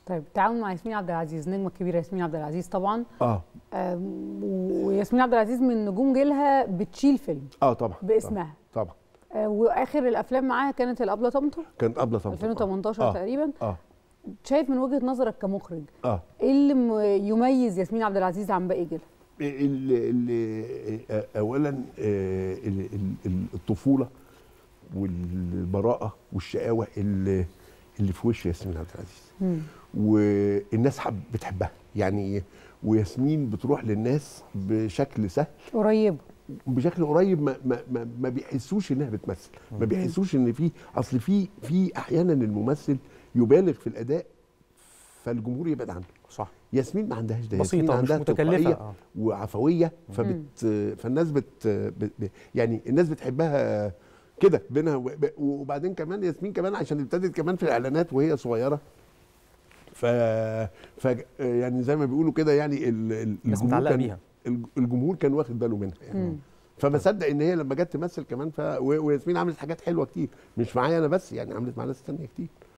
طيب التعاون مع ياسمين عبد العزيز النجمه الكبيره ياسمين عبد العزيز طبعا اه آم، وياسمين عبد العزيز من نجوم جيلها بتشيل فيلم اه طبعا باسمها طبعا آه، واخر الافلام معاها كانت الابله طمطم كانت قبل طبعا 2018 آه. تقريبا اه شايف من وجهه نظرك كمخرج اه ايه اللي م- يميز ياسمين عبد العزيز عن باقي جيلها ال- ال- آه، اولا آه، ال- ال- ال- الطفوله والبراءه والشقاوه اللي اللي في وش ياسمين عبد العزيز والناس حب بتحبها يعني وياسمين بتروح للناس بشكل سهل قريبه بشكل قريب ما ما ما, ما بيحسوش انها بتمثل ما بيحسوش ان في اصل في في احيانا الممثل يبالغ في الاداء فالجمهور يبعد عنه صح ياسمين ما عندهاش ده بسيطة، ياسمين مش عندها متكلفة، تلقائية آه. وعفويه فبت فالناس بت ب- يعني الناس بتحبها كده بينها وب- وبعدين كمان ياسمين كمان عشان ابتدت كمان في الاعلانات وهي صغيره ف, ف يعني زي ما بيقولوا كده يعني ال- ال- الناس الجمهور متعلقة كان بيها. الج- الجمهور كان واخد باله منها يعني فما صدق ان هي لما جت تمثل كمان ف... و- وياسمين عملت حاجات حلوه كتير مش معايا انا بس يعني عملت مع ناس تانية كتير